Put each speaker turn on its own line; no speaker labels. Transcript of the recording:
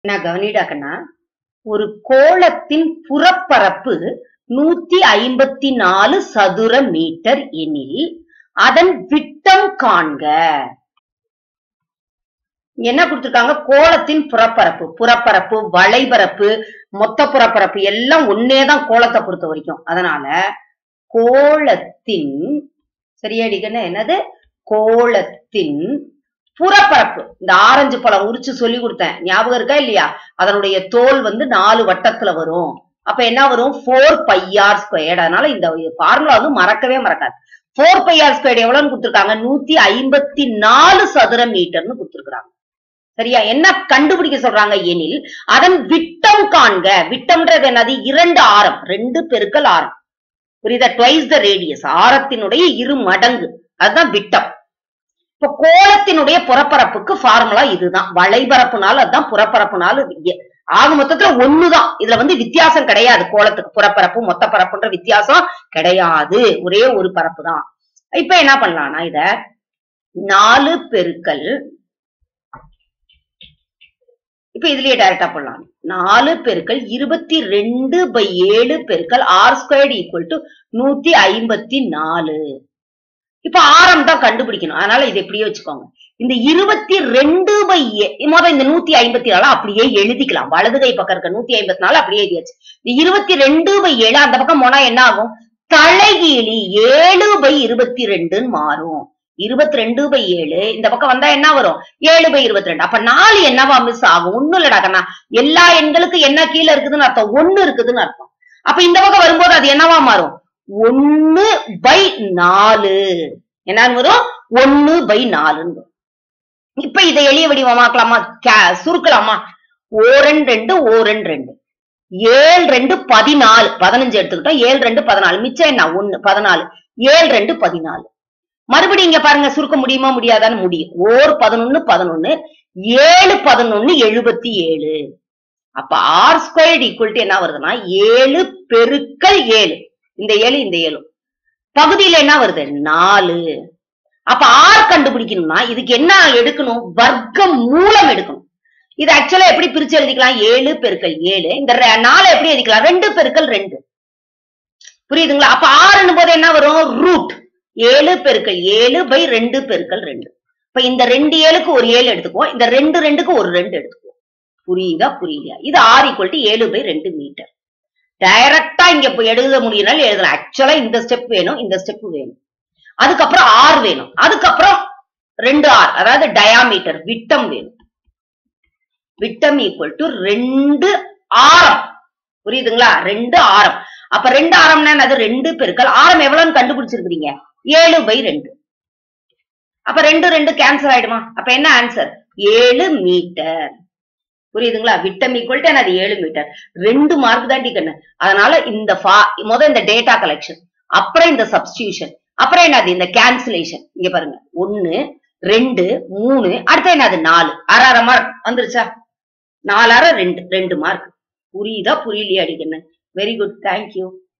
நான் கவனிடாக்கண்ணா ஒரு கோளத்தின் புறப்பரப்பு நூத்தி ஐம்பத்தி நாலு சதுர மீட்டர் எனில் அதன் விட்டம் காண்க என்ன கொடுத்திருக்காங்க கோளத்தின் புறப்பரப்பு புறப்பரப்பு வளைபரப்பு மொத்த புறப்பரப்பு எல்லாம் ஒன்னேதான் கோலத்தை பொறுத்த வரைக்கும் அதனால கோளத்தின் சரியாடிக்கன்னு என்னது கோளத்தின் புறப்பரப்பு இந்த ஆரஞ்சு பழம் உரிச்சு சொல்லி கொடுத்தேன் ஞாபகம் இருக்கா இல்லையா அதனுடைய தோல் வந்து நாலு வட்டத்துல வரும் அப்ப என்ன வரும் ஃபோர் பையார் ஸ்கொயர்ட் அதனால இந்த ஃபார்முலா வந்து மறக்கவே மறக்காது ஃபோர் பையார் ஸ்கொயர்ட் எவ்வளவுன்னு கொடுத்துருக்காங்க நூத்தி ஐம்பத்தி நாலு சதுர மீட்டர்னு கொடுத்துருக்காங்க சரியா என்ன கண்டுபிடிக்க சொல்றாங்க எனில் அதன் விட்டம் காண்க விட்டம்ன்றது என்னது இரண்டு ஆரம் ரெண்டு பெருக்கல் ஆரம் புரியுதா ட்வைஸ் த ரேடியஸ் ஆரத்தினுடைய இரு மடங்கு அதுதான் விட்டம் இப்ப கோலத்தினுடைய புறப்பரப்புக்கு ஃபார்முலா இதுதான் வளைபரப்புனால அதுதான் புறப்பரப்புனால ஆக மொத்தத்துல ஒண்ணுதான் இதுல வந்து வித்தியாசம் கிடையாது கோலத்துக்கு புறப்பரப்பு மொத்த பரப்புன்ற வித்தியாசம் கிடையாது ஒரே ஒரு பரப்பு தான் இப்ப என்ன பண்ணலாம்னா இத நாலு பெருக்கல் இப்ப இதுலயே டைரக்டா பண்ணலாம் நாலு பெருக்கல் இருபத்தி ரெண்டு பை ஏழு பெருக்கல் ஆர் ஸ்கொயர்டு ஈக்குவல் டு நூத்தி ஐம்பத்தி நாலு இப்ப ஆரம் தான் கண்டுபிடிக்கணும் அதனால இது எப்படியே வச்சுக்கோங்க இந்த இருபத்தி ரெண்டு பை மொதல் இந்த நூத்தி ஐம்பத்தி நாலு அப்படியே எழுதிக்கலாம் வலது கை பக்கம் இருக்க நூத்தி ஐம்பத்தி நாலு அப்படியே எழுதியாச்சு இந்த இருபத்தி ரெண்டு பை ஏழு அந்த பக்கம் போனா என்ன ஆகும் தலைகீழி ஏழு பை இருபத்தி ரெண்டுன்னு மாறும் இருபத்தி ரெண்டு பை ஏழு இந்த பக்கம் வந்தா என்ன வரும் ஏழு பை இருபத்தி ரெண்டு அப்ப நாலு என்னவா மிஸ் ஆகும் ஒண்ணும் இல்லடா கண்ணா எல்லா எண்களுக்கு என்ன கீழே இருக்குதுன்னு அர்த்தம் ஒண்ணு இருக்குதுன்னு அர்த்தம் அப்ப இந்த பக்கம் வரும்போது அது என்னவா மாறும் ஒன்னு பை நாலு என்னன்னு வரும் ஒன்னு பை நாலுன்னு வரும். இப்ப இதை எளிய வடிவமாக்கலாமா கே- சுருக்கலாமா ஓரன் ரெண்டு ஓரன் ரெண்டு ஏழு ரெண்டு பதினாலு பதினஞ்சு எடுத்துக்கிட்டோம் ஏழு ரெண்டு பதினாலு மிச்சம் என்ன ஒண்ணு பதினாலு ஏழு ரெண்டு பதினாலு மறுபடியும் இங்க பாருங்க சுருக்க முடியுமா முடியாதான்னு முடியும் ஓர் பதினொன்னு பதினொன்னு ஏழு பதினொன்னு எழுபத்தி ஏழு அப்ப ஆர் ஸ்கொயர்டு ஈக்குவல் டு என்ன வருதுன்னா ஏழு பெருக்கல் ஏழு இந்த ஏழு இந்த ஏழு பகுதியில என்ன வருது நாலு அப்ப ஆர் கண்டுபிடிக்கணும்னா இதுக்கு என்ன எடுக்கணும் வர்க்க மூலம் எடுக்கணும் இது ஆக்சுவலா எப்படி பிரிச்சு எழுதிக்கலாம் ஏழு பெருக்கல் ஏழு இந்த ரெ- நாலு எப்படி எழுதிக்கலாம் ரெண்டு பெருக்கல் ரெண்டு புரியுதுங்களா அப்ப ஆறுன்னு போது என்ன வரும் ரூட் ஏழு பெருக்கல் ஏழு பை ரெண்டு பெருக்கல் ரெண்டு இப்ப இந்த ரெண்டு ஏழுக்கு ஒரு ஏழு எடுத்துக்குவோம் இந்த ரெண்டு ரெண்டுக்கு ஒரு ரெண்டு எடுத்துக்குவோம் புரியுதா புரியலையா இது ஆர் ஈக்குவல் டு ஏழு பை ரெண்டு மீட்டர் டைரக்டா இங்க இப்ப எழுத முடியும்னாலும் எழுதலாம் ஆக்சுவலா இந்த ஸ்டெப் வேணும் இந்த ஸ்டெப் வேணும் அதுக்கப்புறம் ஆர் வேணும் அதுக்கப்புறம் ரெண்டு ஆர் அதாவது டயாமீட்டர் விட்டம் வேணும் விட்டம் ஈக்குவல் டு ரெண்டு ஆரம் புரியுதுங்களா ரெண்டு ஆரம் அப்ப ரெண்டு ஆரம்னா என்னது ரெண்டு பெருக்கல் ஆரம் எவ்வளவுன்னு கண்டுபிடிச்சிருக்கீங்க ஏழு பை ரெண்டு அப்ப ரெண்டு ரெண்டு கேன்சல் ஆயிடுமா அப்ப என்ன ஆன்சர் ஏழு மீட்டர் புரியுதுங்களா விட்டம் ஈக்குவல் டு என்னது ஏழு மீட்டர் ரெண்டு மார்க் தான் கண்ணு அதனால இந்த fa- முத இந்த டேட்டா கலெக்ஷன் அப்புறம் இந்த சப்ஸ்டியூஷன் அப்புறம் என்னது இந்த கேன்சலேஷன் இங்க பாருங்க ஒன்னு ரெண்டு மூணு அடுத்து என்னது நாலு அரை அரை மார்க் வந்துருச்சா நாலு அரை ரெண்டு ரெண்டு மார்க் புரியுதா புரியலையா அடிக்கண்ணு வெரி குட் தேங்க்யூ